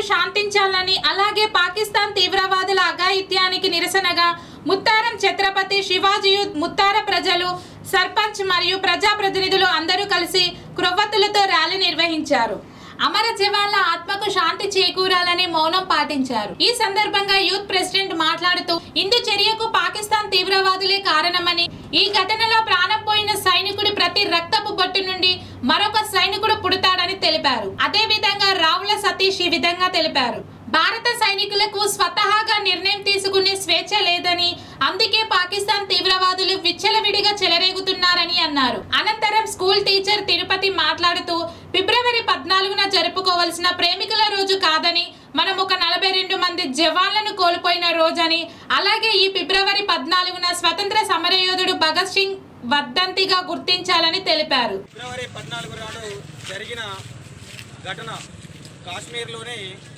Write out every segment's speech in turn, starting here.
శాంతించాలని అలాగే పాకిస్తాన్ తీవ్రవాదుల అఘాయిత్యానికి నిరసనగా ముత్తారం ఛత్రపతి శివాజీ యూత్ ముత్తార ప్రజలు సర్పంచ్ మరియు ప్రజాప్రతినిధులు అందరూ కలిసి క్రొవ్వతులతో ర్యాలీ నిర్వహించారు అమర జవాన్ల ఆత్మకు శాంతి చేకూరాలని మౌనం పాటించారు ఈ సందర్భంగా యూత్ ప్రెసిడెంట్ మాట్లాడుతూ ఇందు చర్యకు పాకిస్తాన్ తీవ్రవాదులే కారణమని ఈ ఘటనలో ప్రాణం పోయిన సైనికుడి ప్రతి రక్తపు బొట్టు నుండి మరొక సైనికుడు పుడతాడని తెలిపారు అదే విధంగా రావుల సతీష్ ఈ విధంగా తెలిపారు భారత సైనికులకు స్వతహాగా నిర్ణయం తీసుకునే స్వేచ్ఛ లేదని అందుకే పాకిస్తాన్ తీవ్రవాదులు విచ్చలవిడిగా చెలరేగుతున్నారని అన్నారు అనంతరం స్కూల్ టీచర్ తిరుపతి మాట్లాడుతూ ఫిబ్రవరి పద్నాలుగున జరుపుకోవాల్సిన ప్రేమికుల రోజు కాదని మనం ఒక నలభై రెండు మంది జవాన్లను కోల్పోయిన రోజని అలాగే ఈ ఫిబ్రవరి పద్నాలుగున స్వతంత్ర సమరయోధుడు భగత్ సింగ్ వర్ధంతిగా గుర్తించాలని తెలిపారు ఫిబ్రవరి పద్నాలుగు నాడు జరిగిన ఘటన కాశ్మీర్లోని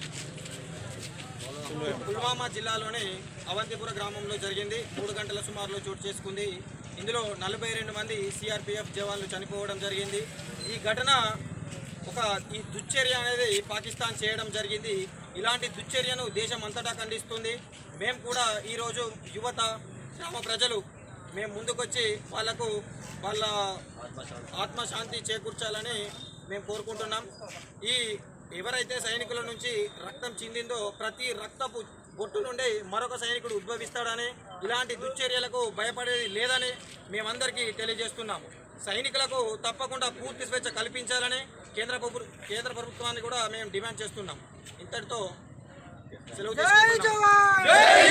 పుల్వామా జిల్లాలోని అవంతిపుర గ్రామంలో జరిగింది మూడు గంటల సుమారులో చోటు చేసుకుంది ఇందులో నలభై రెండు మంది సిఆర్పిఎఫ్ జవాన్లు చనిపోవడం జరిగింది ఈ ఘటన ఒక ఈ దుశ్చర్య అనేది పాకిస్తాన్ చేయడం జరిగింది ఇలాంటి దుశ్చర్యను దేశం అంతటా ఖండిస్తుంది మేము కూడా ఈరోజు యువత గ్రామ ప్రజలు మేము ముందుకొచ్చి వాళ్లకు వాళ్ళ ఆత్మశాంతి చేకూర్చాలని మేము కోరుకుంటున్నాం ఈ ఎవరైతే సైనికుల నుంచి రక్తం చిందిందో ప్రతి రక్తపు బొట్టు నుండి మరొక సైనికుడు ఉద్భవిస్తాడని ఇలాంటి దుశ్చర్యలకు భయపడేది లేదని మేమందరికీ తెలియజేస్తున్నాము సైనికులకు తప్పకుండా పూర్తి స్వేచ్ఛ కల్పించాలని కేంద్ర ప్రభు కేంద్ర ప్రభుత్వాన్ని కూడా మేము డిమాండ్ చేస్తున్నాం ఇంతటితో సెలవు తీసుకుంటున్నాం.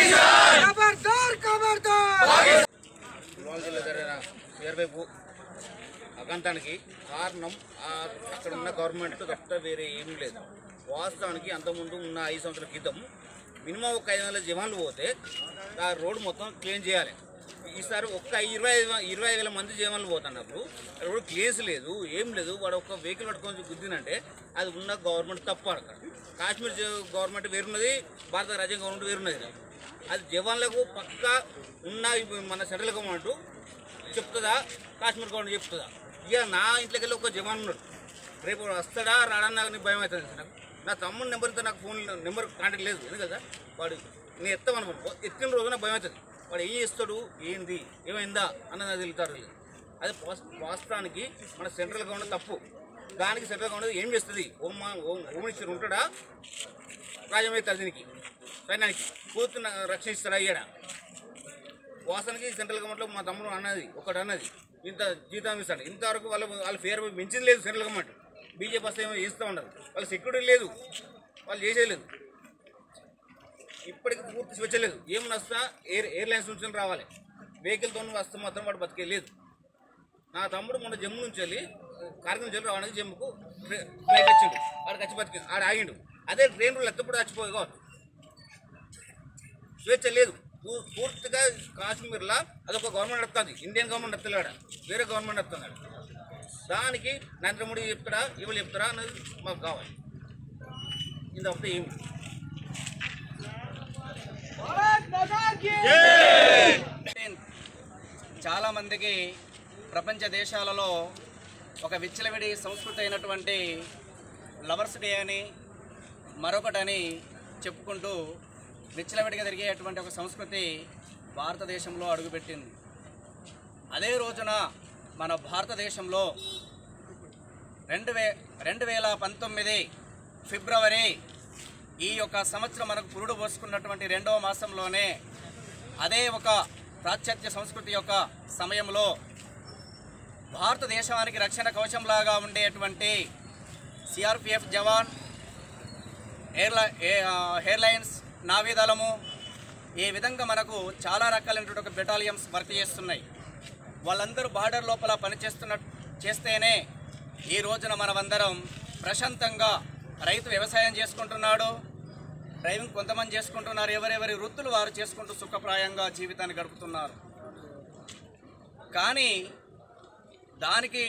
పుల్వామా జిల్లా జరిగిన పేరువైపు అగంతానికి కారణం ఆ అక్కడ ఉన్న గవర్నమెంట్ తప్ప వేరే ఏమీ లేదు వాస్తవానికి అంతకుముందు ఉన్న ఐదు సంవత్సరాల క్రితం మినిమం ఒక ఐదు వందల జవాన్లు పోతే ఆ రోడ్డు మొత్తం క్లీన్ చేయాలి ఈసారి ఒక్క ఇరవై ఐదు ఇరవై ఐదు వేల మంది జవాన్లు పోతున్నప్పుడు రోడ్ క్లీన్స్ లేదు ఏం లేదు వాడు ఒక వెహికల్ పట్టుకొని గుద్దినంటే అది ఉన్న గవర్నమెంట్ తప్పు అక్కడ కాశ్మీర్ జ- గవర్నమెంట్ వేరున్నది భారత రాజ్యాంగ గవర్నమెంట్ వేరున్నది అది జవాన్లకు పక్కా ఉన్న ఇప్పుడు మన సెంట్రల్ గవర్నమెంట్ చెప్తుందా కాశ్మీర్ గవర్నమెంట్ చెప్తుందా ఇక నా ఇంట్లోకి వెళ్ళి ఒక జవాన్ ఉన్నాడు రేపు వాడు వస్తాడా రాడని నాకు నీకు భయం అవుతుంది నాకు నా తమ్ముడు నెంబర్తో నాకు ఫోన్ నెంబర్ కాంటాక్ట్ లేదు ఎందుకు కదా వాడు నేను ఎత్తామనుకో ఎత్తిన రోజు నాకు భయం అవుతుంది వాడు ఏం చేస్తాడు ఏంది ఏమైందా అన్నది నాకు తెలుగుతాడు లేదు అదే వాస్- వాస్తవానికి మన సెంట్రల్ గవర్నమెంట్ తప్పు దానికి సెంట్రల్ గవర్నమెంట్ ఏం చేస్తుంది హోమ్ హోమ్ హోమ్ మినిస్టర్ ఉంటాడా రాజమౌళి దీనికి సైన్యానికి పూర్తి రక్షిస్తాడా అయ్యాడా వాసనకి సెంట్రల్ గవర్నమెంట్లో మా తమ్ముడు అన్నది ఒకటి అన్నది ఇంత జీతం ఇస్తాడు ఇంతవరకు వాళ్ళ వాళ్ళ ఫేర్ మించింది లేదు సెంట్రల్ గవర్నమెంట్ బీజేపీ వస్తే ఏమో ఇస్తూ ఉన్నారు వాళ్ళ సెక్యూరిటీ లేదు వాళ్ళు చేసేయలేదు ఇప్పటికి పూర్తి స్వేచ్ఛ లేదు ఏం వస్తా ఎయిర్ ఎయిర్లైన్స్ నుంచి రావాలి వెహికల్తో వస్తే మాత్రం వాడు బతికే లేదు నా తమ్ముడు మొన్న జమ్ము నుంచి వెళ్ళి కార్గిల్ నుంచి వెళ్ళి రావడానికి జమ్ముకు ఫ్లై- ఫ్లైట్ వచ్చిండు వాడికి వచ్చి బతికి ఆడ ఆగిండు అదే ట్రైన్ ఎత్తప్పుడు చచ్చిపోయి కావచ్చు స్వేచ్ఛ లేదు పూ- పూర్తిగా కాశ్మీర్లో అదొక గవర్నమెంట్ నడుపుతుంది ఇండియన్ గవర్నమెంట్ నడుపుతున్నాడు వేరే గవర్నమెంట్ నడుపుతున్నాడు దానికి నరేంద్ర మోడీ చెప్తాడా ఇవాళ చెప్తారా అన్నది మాకు కావాలి ఇది ఒకటి ఏమి చాలా మందికి ప్రపంచ దేశాలలో ఒక విచ్చలవిడి సంస్కృతి అయినటువంటి లవర్స్ డే అని మరొకటని చెప్పుకుంటూ విచ్చలవిడిగా జరిగేటువంటి ఒక సంస్కృతి భారతదేశంలో అడుగుపెట్టింది అదే రోజున మన భారతదేశంలో రెండు వే రెండు వేల పంతొమ్మిది ఫిబ్రవరి ఈ యొక్క సంవత్సరం మనకు పురుడు పోసుకున్నటువంటి రెండవ మాసంలోనే అదే ఒక పాశ్చాత్య సంస్కృతి యొక్క సమయంలో భారతదేశానికి రక్షణ కవచంలాగా ఉండేటువంటి సిఆర్పిఎఫ్ జవాన్ ఎయిర్లై ఎయిర్లైన్స్ నావీదళము ఈ విధంగా మనకు చాలా రకాలైనటువంటి ఒక బెటాలియన్స్ వర్క్ చేస్తున్నాయి వాళ్ళందరూ బార్డర్ లోపల పనిచేస్తున్న చేస్తేనే ఈ రోజున మనమందరం ప్రశాంతంగా రైతు వ్యవసాయం చేసుకుంటున్నాడు డ్రైవింగ్ కొంతమంది చేసుకుంటున్నారు ఎవరెవరి వృత్తులు వారు చేసుకుంటూ సుఖప్రాయంగా జీవితాన్ని గడుపుతున్నారు కానీ దానికి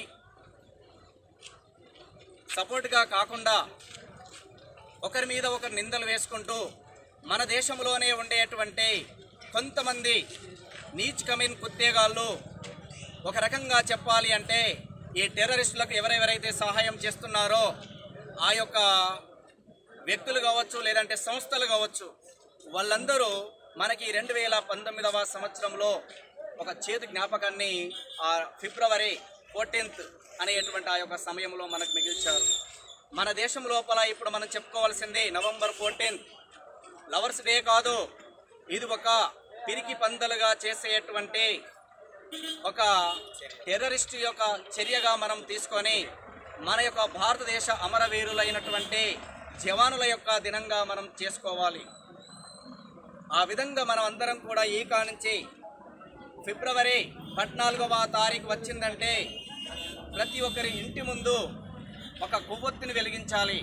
సపోర్ట్గా కాకుండా ఒకరి మీద ఒకరు నిందలు వేసుకుంటూ మన దేశంలోనే ఉండేటువంటి కొంతమంది నీచ్ కమీన్ కుత్తేగాళ్ళు ఒక రకంగా చెప్పాలి అంటే ఈ టెర్రరిస్టులకు ఎవరెవరైతే సహాయం చేస్తున్నారో ఆ యొక్క వ్యక్తులు కావచ్చు లేదంటే సంస్థలు కావచ్చు వాళ్ళందరూ మనకి రెండు వేల పంతొమ్మిదవ సంవత్సరంలో ఒక చేదు జ్ఞాపకాన్ని ఆ ఫిబ్రవరి ఫోర్టీన్త్ అనేటువంటి ఆ యొక్క సమయంలో మనకు మిగిల్చారు మన దేశం లోపల ఇప్పుడు మనం చెప్పుకోవాల్సింది నవంబర్ ఫోర్టీన్త్ లవర్స్ డే కాదు ఇది ఒక పిరికి పందలుగా చేసేటువంటి ఒక టెర్రరిస్ట్ యొక్క చర్యగా మనం తీసుకొని మన యొక్క భారతదేశ అమరవీరులైనటువంటి జవానుల యొక్క దినంగా మనం చేసుకోవాలి ఆ విధంగా మనం అందరం కూడా ఈ నుంచి ఫిబ్రవరి పద్నాలుగవ తారీఖు వచ్చిందంటే ప్రతి ఒక్కరి ఇంటి ముందు ఒక కొవ్వొత్తిని వెలిగించాలి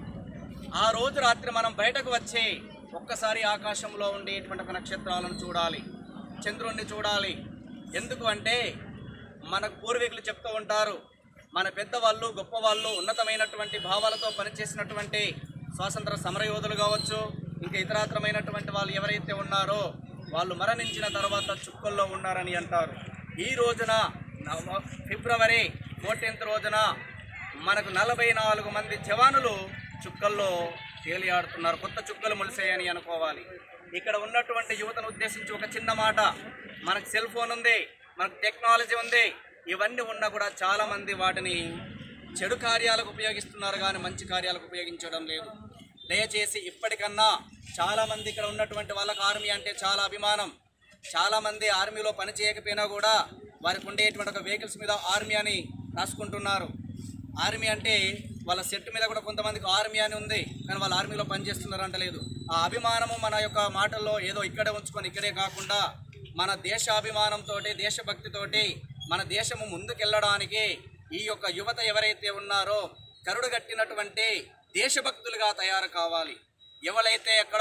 ఆ రోజు రాత్రి మనం బయటకు వచ్చి ఒక్కసారి ఆకాశంలో ఉండేటువంటి ఒక నక్షత్రాలను చూడాలి చంద్రుణ్ణి చూడాలి ఎందుకు అంటే మన పూర్వీకులు చెప్తూ ఉంటారు మన పెద్దవాళ్ళు గొప్పవాళ్ళు ఉన్నతమైనటువంటి భావాలతో పనిచేసినటువంటి స్వాతంత్ర సమరయోధులు కావచ్చు ఇంకా ఇతరాతరమైనటువంటి వాళ్ళు ఎవరైతే ఉన్నారో వాళ్ళు మరణించిన తర్వాత చుక్కల్లో ఉన్నారని అంటారు ఈ రోజున నవ- ఫిబ్రవరి ఫోర్టీన్త్ రోజున మనకు నలభై నాలుగు మంది జవానులు చుక్కల్లో తేలియాడుతున్నారు కొత్త చుక్కలు మొలిసాయని అనుకోవాలి ఇక్కడ ఉన్నటువంటి యువతను ఉద్దేశించి ఒక చిన్న మాట మనకు సెల్ ఫోన్ ఉంది మనకు టెక్నాలజీ ఉంది ఇవన్నీ ఉన్నా కూడా చాలా మంది వాటిని చెడు కార్యాలకు ఉపయోగిస్తున్నారు కానీ మంచి కార్యాలకు ఉపయోగించడం లేదు దయచేసి ఇప్పటికన్నా చాలా మంది ఇక్కడ ఉన్నటువంటి వాళ్ళకి ఆర్మీ అంటే చాలా అభిమానం చాలా మంది ఆర్మీలో పని చేయకపోయినా కూడా వారికి ఉండేటువంటి ఒక వెహికల్స్ మీద ఆర్మీ అని రాసుకుంటున్నారు ఆర్మీ అంటే వాళ్ళ సెట్ మీద కూడా కొంతమందికి ఆర్మీ అని ఉంది కానీ వాళ్ళు ఆర్మీలో పనిచేస్తున్నారు అంటలేదు ఆ అభిమానము మన యొక్క మాటల్లో ఏదో ఇక్కడే ఉంచుకొని ఇక్కడే కాకుండా మన దేశాభిమానంతో దేశభక్తితోటి మన దేశము ముందుకెళ్ళడానికి ఈ యొక్క యువత ఎవరైతే ఉన్నారో కరుడుగట్టినటువంటి దేశభక్తులుగా తయారు కావాలి ఎవరైతే అక్కడ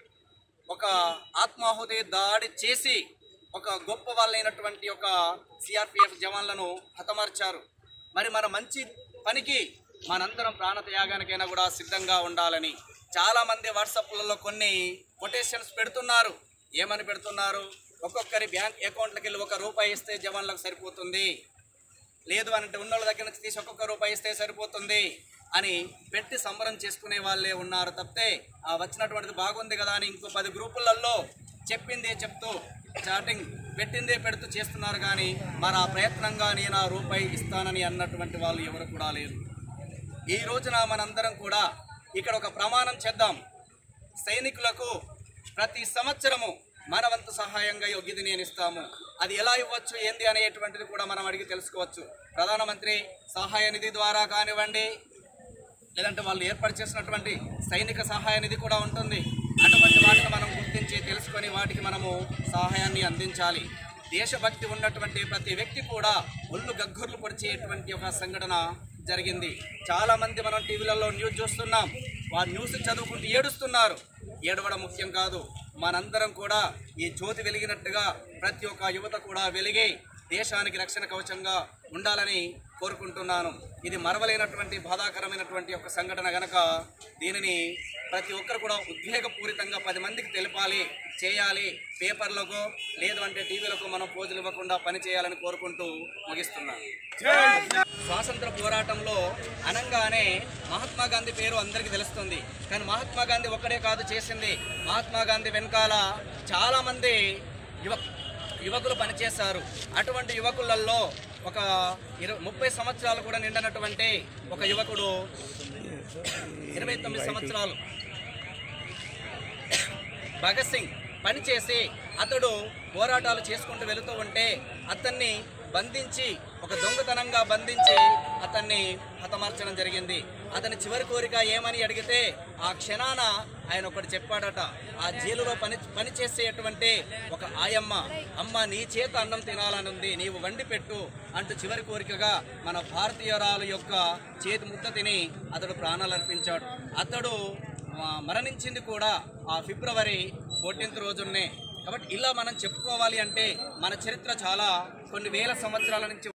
ఒక ఆత్మాహుతి దాడి చేసి ఒక గొప్ప వాళ్ళైనటువంటి ఒక సిఆర్పిఎఫ్ జవాన్లను హతమార్చారు మరి మన మంచి పనికి మనందరం ప్రాణత్యాగానికైనా కూడా సిద్ధంగా ఉండాలని చాలామంది వాట్సాప్లలో కొన్ని కొటేషన్స్ పెడుతున్నారు ఏమని పెడుతున్నారు ఒక్కొక్కరి బ్యాంక్ అకౌంట్లకి వెళ్ళి ఒక రూపాయి ఇస్తే జవాన్లకు సరిపోతుంది లేదు అంటే ఉన్నోళ్ళ దగ్గర నుంచి తీసి ఒక్కొక్క రూపాయి ఇస్తే సరిపోతుంది అని పెట్టి సంబరం చేసుకునే వాళ్ళే ఉన్నారు తప్పితే ఆ వచ్చినటువంటిది బాగుంది కదా అని ఇంకో పది గ్రూపులలో చెప్పిందే చెప్తూ చాటింగ్ పెట్టిందే పెడుతూ చేస్తున్నారు కానీ మరి ఆ ప్రయత్నంగా నేను ఆ రూపాయి ఇస్తానని అన్నటువంటి వాళ్ళు ఎవరు కూడా లేరు ఈ రోజున మనందరం కూడా ఇక్కడ ఒక ప్రమాణం చేద్దాం సైనికులకు ప్రతి సంవత్సరము మన వంతు సహాయంగా యోగ్యత నేను ఇస్తాము అది ఎలా ఇవ్వచ్చు ఏంది అనేటువంటిది కూడా మనం అడిగి తెలుసుకోవచ్చు ప్రధానమంత్రి సహాయ నిధి ద్వారా కానివ్వండి లేదంటే వాళ్ళు ఏర్పాటు చేసినటువంటి సైనిక సహాయ నిధి కూడా ఉంటుంది అటువంటి వాటిని మనం గుర్తించి తెలుసుకొని వాటికి మనము సహాయాన్ని అందించాలి దేశభక్తి ఉన్నటువంటి ప్రతి వ్యక్తి కూడా ఒళ్ళు గగ్గుర్లు పొడిచేటువంటి ఒక సంఘటన జరిగింది చాలా మంది మనం టీవీలలో న్యూస్ చూస్తున్నాం వారు న్యూస్ చదువుకుంటూ ఏడుస్తున్నారు ఏడవడం ముఖ్యం కాదు మనందరం కూడా ఈ జ్యోతి వెలిగినట్టుగా ప్రతి ఒక్క యువత కూడా వెలిగి దేశానికి రక్షణ కవచంగా ఉండాలని కోరుకుంటున్నాను ఇది మరవలేనటువంటి బాధాకరమైనటువంటి ఒక సంఘటన గనక దీనిని ప్రతి ఒక్కరు కూడా ఉద్వేగపూరితంగా పది మందికి తెలపాలి చేయాలి పేపర్లకు లేదు అంటే టీవీలకు మనం పోజులు ఇవ్వకుండా పని చేయాలని కోరుకుంటూ ముగిస్తున్నాను స్వాతంత్ర పోరాటంలో అనంగానే మహాత్మా గాంధీ పేరు అందరికీ తెలుస్తుంది కానీ మహాత్మా గాంధీ ఒక్కడే కాదు చేసింది మహాత్మా గాంధీ వెనకాల చాలామంది యువ యువకులు పనిచేశారు అటువంటి యువకులలో ఒక ఇరవై ముప్పై సంవత్సరాలు కూడా నిండనటువంటి ఒక యువకుడు ఇరవై తొమ్మిది సంవత్సరాలు భగత్ సింగ్ పనిచేసి అతడు పోరాటాలు చేసుకుంటూ వెళుతూ ఉంటే అతన్ని బంధించి ఒక దొంగతనంగా బంధించి అతన్ని హతమార్చడం జరిగింది అతని చివరి కోరిక ఏమని అడిగితే ఆ క్షణాన ఆయన ఒకటి చెప్పాడట ఆ జైలులో పని పనిచేసేటువంటి ఒక ఆయమ్మ అమ్మ నీ చేత అన్నం తినాలని ఉంది నీవు వండి పెట్టు అంటూ చివరి కోరికగా మన భారతీయురాలు యొక్క చేతి ముద్ద తిని అతడు ప్రాణాలు అర్పించాడు అతడు ఆ, మరణించింది కూడా ఆ ఫిబ్రవరి ఫోర్టీన్త్ రోజున్నే కాబట్టి ఇలా మనం చెప్పుకోవాలి అంటే మన చరిత్ర చాలా కొన్ని వేల సంవత్సరాల నుంచి